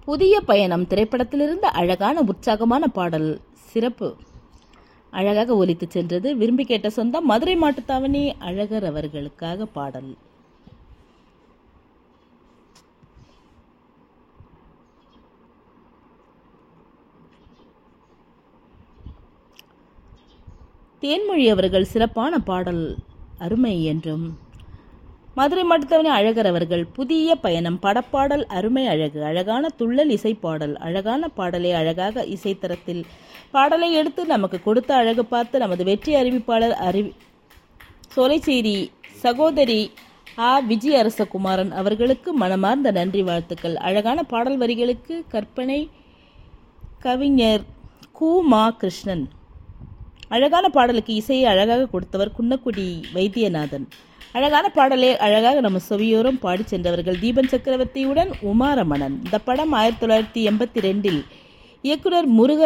புதிய பயணம் திரைப்படத்திலிருந்து அழகான உற்சாகமான பாடல் சிறப்பு அழகாக ஒலித்துச் சென்றது விரும்பி கேட்ட சொந்தம் மதுரை மாட்டுத்தாவணி அழகர் அவர்களுக்காக பாடல் தேன்மொழி அவர்கள் சிறப்பான பாடல் அருமை என்றும் மதுரை மட்டுத்தவணி அழகர் அவர்கள் புதிய பயணம் படப்பாடல் அருமை அழகு அழகான துள்ளல் இசை பாடல் அழகான பாடலை அழகாக இசைத்தரத்தில் பாடலை எடுத்து நமக்கு கொடுத்த அழகு பார்த்து நமது வெற்றி அறிவிப்பாளர் அறிவி சோலைச்சேரி சகோதரி ஆ விஜய் அரசகுமாரன் அவர்களுக்கு மனமார்ந்த நன்றி வாழ்த்துக்கள் அழகான பாடல் வரிகளுக்கு கற்பனை கவிஞர் கு மா கிருஷ்ணன் அழகான பாடலுக்கு இசையை அழகாக கொடுத்தவர் குன்னக்குடி வைத்தியநாதன் அழகான பாடலை அழகாக நம்ம செவியோரம் பாடி சென்றவர்கள் தீபன் சக்கரவர்த்தியுடன் உமாரமணன் இந்த படம் ஆயிரத்தி தொள்ளாயிரத்தி எண்பத்தி ரெண்டில் இயக்குனர் முருகன்